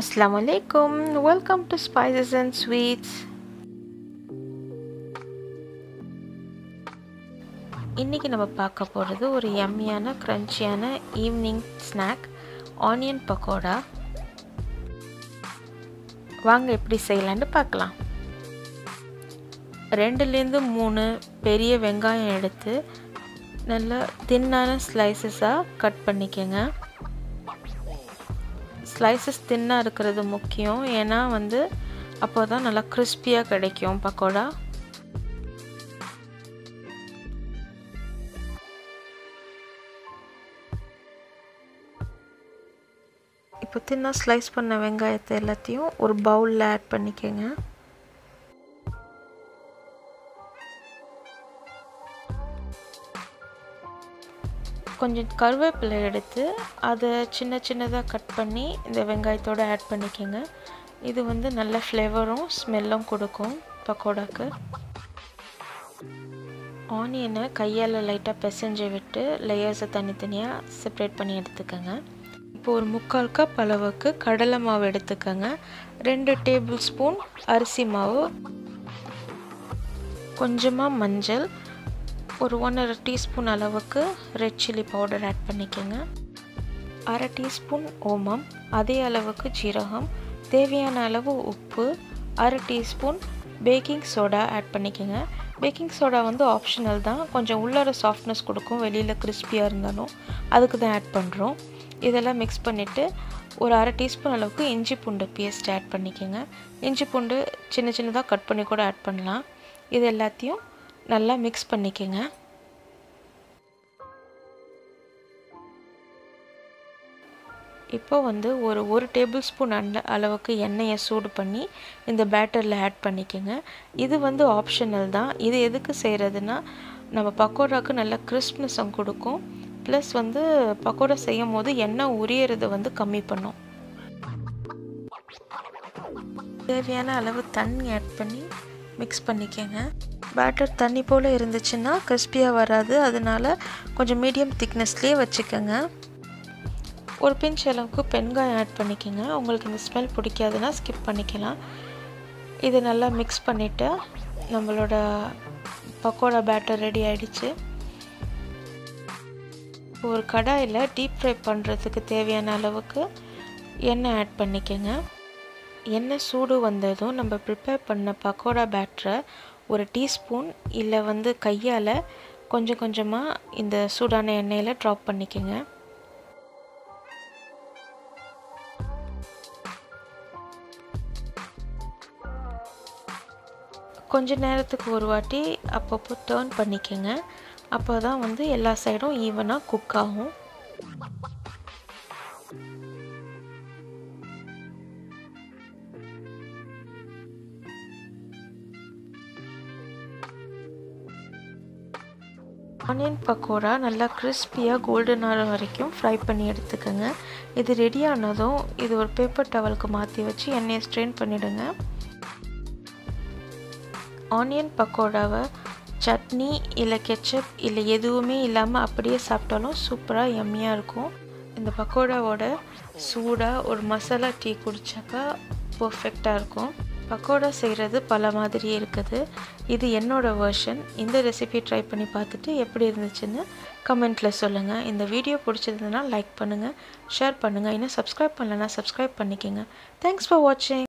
Assalamu alaikum. Welcome to Spices and Sweets. இன்றைக்கி நம்ம பார்க்க போகிறது ஒரு யம்மியான க்ரன்ச்சியான ஈவினிங் ஸ்நாக் ஆனியன் பக்கோடா வாங்க எப்படி செய்யலான்னு பார்க்கலாம் ரெண்டுலேருந்து மூணு பெரிய வெங்காயம் எடுத்து நல்லா தின்னான ஸ்லைசஸாக கட் பண்ணிக்கோங்க ஸ்லைசஸ் தின்னாக இருக்கிறது முக்கியம் ஏன்னா வந்து அப்போ தான் நல்லா கிறிஸ்பியாக கிடைக்கும் பக்கோடா இப்போ தின்னாக ஸ்லைஸ் பண்ண வெங்காயத்தை எல்லாத்தையும் ஒரு பவுலில் ஆட் பண்ணிக்கோங்க கொஞ்சம் கருவேப்பிலை எடுத்து அதை சின்ன சின்னதாக கட் பண்ணி இந்த வெங்காயத்தோடு ஆட் பண்ணிக்கோங்க இது வந்து நல்ல ஃப்ளேவரும் ஸ்மெல்லும் கொடுக்கும் பக்கோடாக்கு ஆனியனை கையால் லைட்டாக பிசைஞ்சு விட்டு லேயர்ஸை தனித்தனியாக செப்ரேட் பண்ணி எடுத்துக்கோங்க இப்போ ஒரு முக்கால் கப் அளவுக்கு கடலை மாவு எடுத்துக்கோங்க ரெண்டு டேபிள் ஸ்பூன் அரிசி மாவு கொஞ்சமாக மஞ்சள் ஒரு ஒன்றரை டீஸ்பூன் அளவுக்கு ரெட் சில்லி பவுடர் ஆட் பண்ணிக்கோங்க அரை டீஸ்பூன் ஓமம் அதே அளவுக்கு ஜீரகம் தேவையான அளவு உப்பு அரை டீஸ்பூன் பேக்கிங் சோடா ஆட் பண்ணிக்கோங்க பேக்கிங் சோடா வந்து ஆப்ஷனல் தான் கொஞ்சம் உள்ளார சாஃப்ட்னஸ் கொடுக்கும் வெளியில் கிறிஸ்பியாக இருந்தாலும் அதுக்கு தான் ஆட் பண்ணுறோம் இதெல்லாம் மிக்ஸ் பண்ணிவிட்டு ஒரு அரை டீஸ்பூன் அளவுக்கு இஞ்சி பூண்டு பேஸ்ட் ஆட் பண்ணிக்கோங்க இஞ்சி பூண்டு சின்ன சின்னதாக கட் பண்ணி கூட ஆட் பண்ணலாம் இது எல்லாத்தையும் நல்லா மிக்ஸ் பண்ணிக்கோங்க இப்போ வந்து ஒரு ஒரு டேபிள் ஸ்பூன் அந்த அளவுக்கு எண்ணெயை சூடு பண்ணி இந்த பேட்டரில் ஆட் பண்ணிக்கோங்க இது வந்து ஆப்ஷனல் தான் இது எதுக்கு செய்கிறதுனா நம்ம பக்கோடாவுக்கு நல்ல கிறிஸ்ப்னஸும் கொடுக்கும் ப்ளஸ் வந்து பக்கோடா செய்யும் போது எண்ணெய் உரியறதை வந்து கம்மி பண்ணும் தேவையான அளவு தண்ணி ஆட் பண்ணி மிக்ஸ் பண்ணிக்கோங்க பேட்டர் தண்ணி போல் இருந்துச்சுன்னா கிறிஸ்பியாக வராது அதனால் கொஞ்சம் மீடியம் திக்னஸ்லேயே வச்சுக்கோங்க ஒரு பிஞ்ச் அளவுக்கு பெண்காயம் ஆட் பண்ணிக்கோங்க உங்களுக்கு இந்த ஸ்மெல் பிடிக்காதுன்னா ஸ்கிப் பண்ணிக்கலாம் இது நல்லா மிக்ஸ் பண்ணிவிட்டு நம்மளோட பக்கோடா பேட்டர் ரெடி ஆகிடுச்சு ஒரு கடாயில் டீப் ஃப்ரை பண்ணுறதுக்கு தேவையான அளவுக்கு எண்ணெய் ஆட் பண்ணிக்கோங்க எண்ணெய் சூடு வந்ததும் நம்ம ப்ரிப்பேர் பண்ண பக்கோடா பேட்டரை ஒரு டீஸ்பூன் இல்லை வந்து கையால் கொஞ்சம் கொஞ்சமாக இந்த சூடான எண்ணெயில் ட்ராப் பண்ணிக்கோங்க கொஞ்ச நேரத்துக்கு ஒரு வாட்டி அப்பப்போ டேர்ன் பண்ணிக்கோங்க அப்போ தான் வந்து எல்லா சைடும் ஈவனாக குக் ஆகும் ஆனியன் பக்கோடா நல்லா கிறிஸ்பியாக கோல்டன் ஆகிற வரைக்கும் ஃப்ரை பண்ணி எடுத்துக்கோங்க இது ரெடி ஆனதும் இது ஒரு பேப்பர் டவலுக்கு மாற்றி வச்சு எண்ணெயை ஸ்ட்ரெயின் பண்ணிவிடுங்க ஆனியன் பக்கோடாவை சட்னி இல்லை கெச்சப் இல்லை எதுவுமே இல்லாமல் அப்படியே சாப்பிட்டாலும் சூப்பராக எம்மியாக இருக்கும் இந்த பக்கோடாவோட சூடாக ஒரு மசாலா டீ குடித்தாக்கா பர்ஃபெக்டாக இருக்கும் பக்கோடா செய்கிறது பல மாதிரி இருக்குது இது என்னோடய வேர்ஷன் இந்த ரெசிபி ட்ரை பண்ணி பார்த்துட்டு எப்படி இருந்துச்சுன்னு கமெண்ட்டில் சொல்லுங்கள் இந்த வீடியோ பிடிச்சதுன்னா லைக் பண்ணுங்கள் ஷேர் பண்ணுங்கள் இன்னும் சப்ஸ்கிரைப் பண்ணலன்னா சப்ஸ்கிரைப் பண்ணிக்கோங்க தேங்க்ஸ் ஃபார் வாட்சிங்